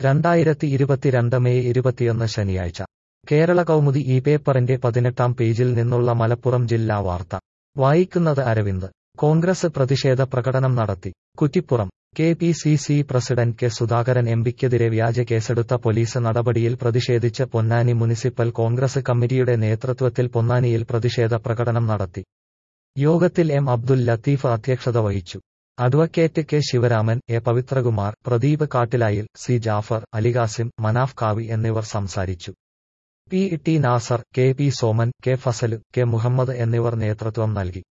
രണ്ടായിരത്തി ഇരുപത്തിരണ്ട് മെയ് ഇരുപത്തിയൊന്ന് ശനിയാഴ്ച കേരള കൗമുദി ഈ പേപ്പറിന്റെ പതിനെട്ടാം പേജിൽ നിന്നുള്ള മലപ്പുറം ജില്ലാ വാർത്ത വായിക്കുന്നത് അരവിന്ദ് കോൺഗ്രസ് പ്രതിഷേധ പ്രകടനം നടത്തി Kuttippuram K P C C president K Sudhakaran എംപിക്കെതിരെ വ്യാജ കേസെടുത്ത പോലീസ് നടപടിയിൽ പ്രതിഷേധിച്ച് പൊന്നാനി മുനിസിപ്പൽ കോൺഗ്രസ് കമ്മിറ്റിയുടെ നേതൃത്വത്തിൽ പൊന്നാനിയിൽ പ്രതിഷേധ പ്രകടനം നടത്തി യോഗത്തിൽ എം അബ്ദുൽ ലത്തീഫ് അധ്യക്ഷത വഹിച്ചു advocate K Sivaraman A Pavithrakumar Pradeep കാട്ടിലായിൽ സി ജാഫർ അലികാസിം മനാഫ് കാവി എന്നിവർ സംസാരിച്ചു P T Nasar K P Soman K Fasal K Muhammad എന്നിവർ നേതൃത്വം നൽകി